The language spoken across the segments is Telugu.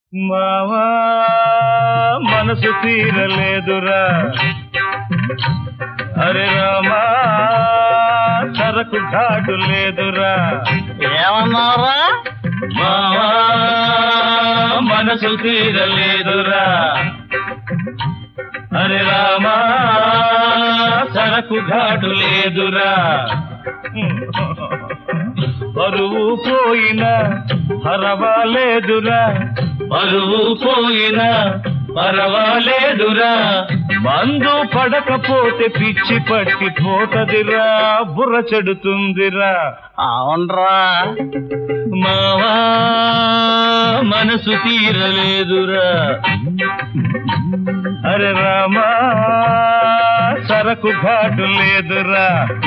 మావా మనసు తీరలేదురా అరే రామా సరకు ఘాటు లేదురా ఏమన్నారా మావా మనసు తీరలేదురా అరే రామా సరకు ఘాటు లేదురా పరువు పోయినా పర్వాలేదురా పరువు పోయినా పర్వాలేదురా మందు పడకపోతే పిచ్చి పట్టి పోతదిరా బుర్ర చెడుతుందిరా అవునరా మావా మనసు తీరలేదురా అరే రామా సరకు ఘాటు లేదురా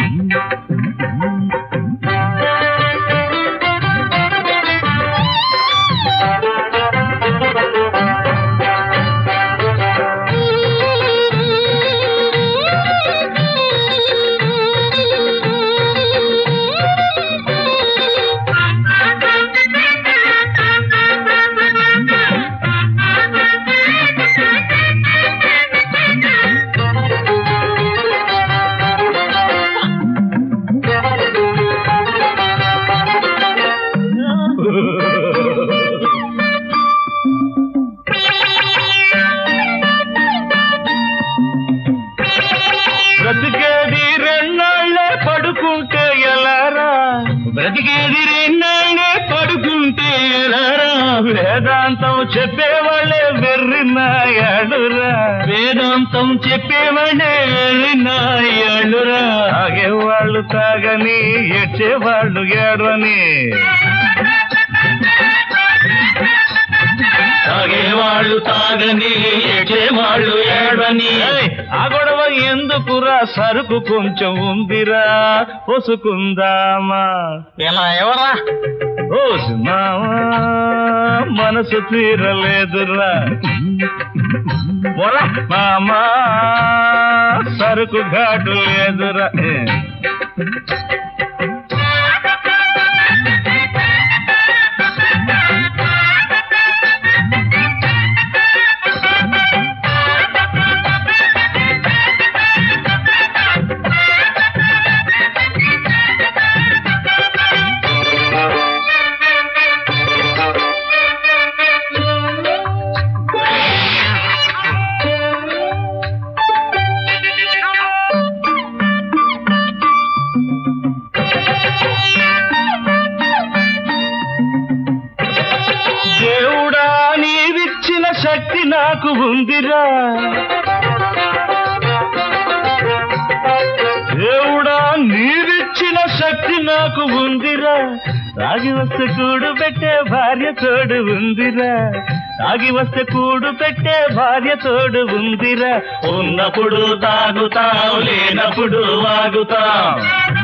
బ్రతికేది రెండాళ్ళే పడుకుంటే ఎలారా బ్రతికేది రెండాళ్ళే పడుకుంటే ఎలారా వేదాంతం చెప్పేవాళ్ళే వెర్రినాయాడురా వేదాంతం చెప్పేవాళ్ళే వెర్రినాయాడురా తాగేవాళ్ళు తాగని ఏడ్చేవాళ్ళు ఏడవని తాగేవాళ్ళు తాగని ఏడ్చేవాళ్ళు ఏడవని ఆ గొడవ ఎందుకురా సరుకు కొంచెం ఉందిరా పొసుకుందామా ఇలా ఎవరా ఓ మావా మనసు తీరలేదురా పొరా మామా సరుకు ఘాటు లేదురా దేవుడా నీవిచ్చిన శక్తి నాకు ఉందిరా దేవుడా నీవిచ్చిన శక్తి నాకు ఉందిరా తాగి వస్తే కూడు పెట్టే భార్య తోడు ఉందిరా తాగి వస్తే కూడు పెట్టే భార్య తోడు ఉందిరా ఉన్నప్పుడు తాగుతాం లేనప్పుడు వాగుతాం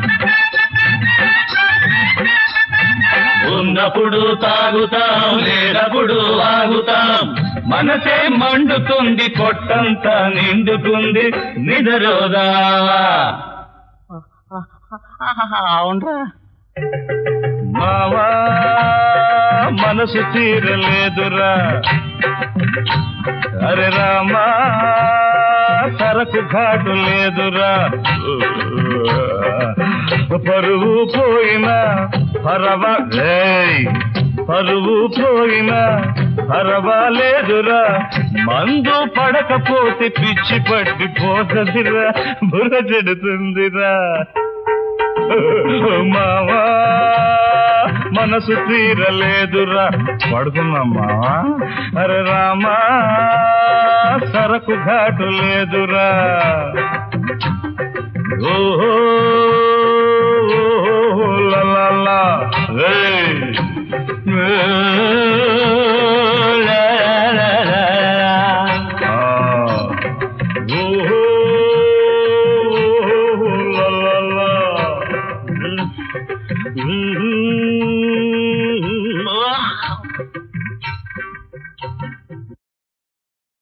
ఉన్నప్పుడు తాగుతాం లేనప్పుడు ఆగుతాం మనసే మండుతుంది పొట్టంతా నిండుతుంది నిదరోదా అవునరా మావా మనసు తీరలేదురా అరే రామా సరకు ఘాటు లేదురా పరువు పోయినా పరవా ఏయ్! పరువు పోయినా పర్వాలేదురా మందు పడకపోతే పిచ్చి పట్టి పోతదిరా బుర్ర చెడుతుందిరా మావా మనసు తీరలేదురా పడుకున్నాం మావా అరే రామా సరకు ఘాటు లేదురా ఓహో ఓహో, లా లా లా. ఏయ్. ఏయ్.